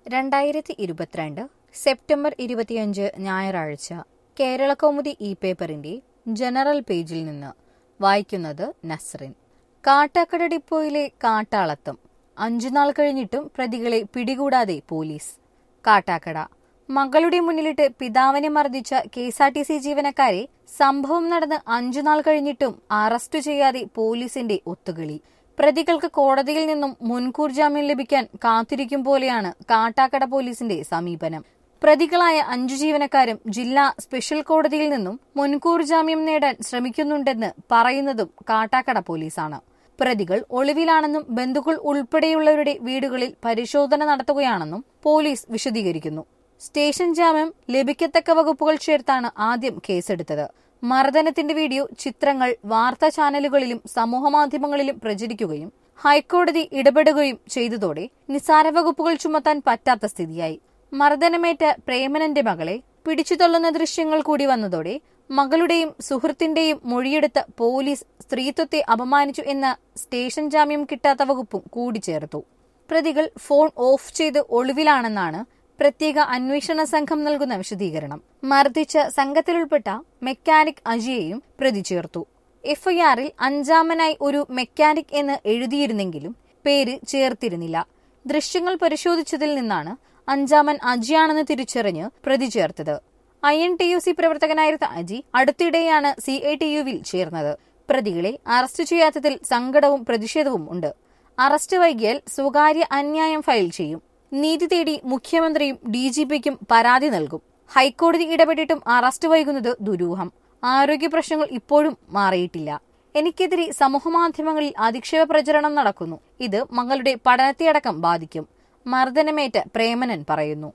രണ്ടായിരത്തി ഇരുപത്തിരണ്ട് സെപ്റ്റംബർ ഇരുപത്തിയഞ്ച് ഞായറാഴ്ച കേരളകൗമുദി ഇ പേപ്പറിന്റെ ജനറൽ പേജിൽ നിന്ന് വായിക്കുന്നത് നസ്റിൻ കാട്ടാക്കട ഡിപ്പോയിലെ കാട്ടാളത്തം അഞ്ചുനാൾ കഴിഞ്ഞിട്ടും പ്രതികളെ പിടികൂടാതെ പോലീസ് കാട്ടാക്കട മകളുടെ മുന്നിലിട്ട് പിതാവിനെ മർദ്ദിച്ച K S R T C ജീവനക്കാരെ സംഭവം നടന്ന് അഞ്ചുനാൾ കഴിഞ്ഞിട്ടും അറസ്റ്റ് ചെയ്യാതെ പോലീസിന്റെ ഒത്തുകളി പ്രതികൾക്ക് കോടതിയിൽ നിന്നും മുൻകൂർ ജാമ്യം ലഭിക്കാൻ കാത്തിരിക്കും പോലെയാണ് കാട്ടാക്കട പോലീസിന്റെ സമീപനം പ്രതികളായ അഞ്ചു ജീവനക്കാരും ജില്ലാ സ്പെഷ്യൽ കോടതിയിൽ നിന്നും മുൻകൂർ ജാമ്യം നേടാൻ ശ്രമിക്കുന്നുണ്ടെന്ന് പറയുന്നതും കാട്ടാക്കട പോലീസാണ് പ്രതികൾ ഒളിവിലാണെന്നും ബന്ധുക്കൾ ഉൾപ്പെടെയുള്ളവരുടെ വീടുകളിൽ പരിശോധന നടത്തുകയാണെന്നും പോലീസ് വിശദീകരിക്കുന്നു സ്റ്റേഷൻ ജാമ്യം ലഭിക്കത്തക്ക വകുപ്പുകൾ ചേർത്താണ് ആദ്യം കേസെടുത്തത് മർദ്ദനത്തിന്റെ വീഡിയോ ചിത്രങ്ങൾ വാർത്താ ചാനലുകളിലും സമൂഹമാധ്യമങ്ങളിലും പ്രചരിക്കുകയും ഹൈക്കോടതി ഇടപെടുകയും ചെയ്തതോടെ നിസാര വകുപ്പുകൾ ചുമത്താൻ പറ്റാത്ത സ്ഥിതിയായി മർദ്ദനമേറ്റ പ്രേമനന്റെ മകളെ പിടിച്ചുതള്ളുന്ന ദൃശ്യങ്ങൾ കൂടി വന്നതോടെ മകളുടെയും സുഹൃത്തിന്റെയും മൊഴിയെടുത്ത പോലീസ് സ്ത്രീത്വത്തെ അപമാനിച്ചു എന്ന സ്റ്റേഷൻ ജാമ്യം കിട്ടാത്ത വകുപ്പും കൂടിച്ചേർത്തു പ്രതികൾ ഫോൺ ഓഫ് ചെയ്ത് ഒളിവിലാണെന്നാണ് പ്രത്യേക അന്വേഷണ സംഘം നൽകുന്ന വിശദീകരണം മർദ്ദിച്ച സംഘത്തിലുൾപ്പെട്ട മെക്കാനിക് അജിയെയും പ്രതി ചേർത്തു എഫ്ഐആറിൽ അഞ്ചാമനായി ഒരു മെക്കാനിക് എന്ന് എഴുതിയിരുന്നെങ്കിലും പേര് ചേർത്തിരുന്നില്ല ദൃശ്യങ്ങൾ പരിശോധിച്ചതിൽ നിന്നാണ് അഞ്ചാമൻ അജിയാണെന്ന് തിരിച്ചറിഞ്ഞ് പ്രതി ചേർത്തത് I N T U C പ്രവർത്തകനായിരുന്ന അജി അടുത്തിടെയാണ് സി ഐ ടി യുവിൽ ചേർന്നത് പ്രതികളെ അറസ്റ്റ് ചെയ്യാത്തതിൽ സങ്കടവും പ്രതിഷേധവും ഉണ്ട് അറസ്റ്റ് വൈകിയാൽ സ്വകാര്യ അന്യായം ഫയൽ ചെയ്യും നീതി തേടി മുഖ്യമന്ത്രിയും ഡി ജി പിക്കും പരാതി നൽകും ഹൈക്കോടതി ഇടപെട്ടിട്ടും അറസ്റ്റ് വൈകുന്നത് ദുരൂഹം ആരോഗ്യ പ്രശ്നങ്ങൾ ഇപ്പോഴും മാറിയിട്ടില്ല എനിക്കെതിരെ സമൂഹമാധ്യമങ്ങളിൽ അധിക്ഷേപ പ്രചരണം നടക്കുന്നു ഇത് മകളുടെ പഠനത്തെയടക്കം ബാധിക്കും മർദ്ദനമേറ്റ പ്രേമനൻ പറയുന്നു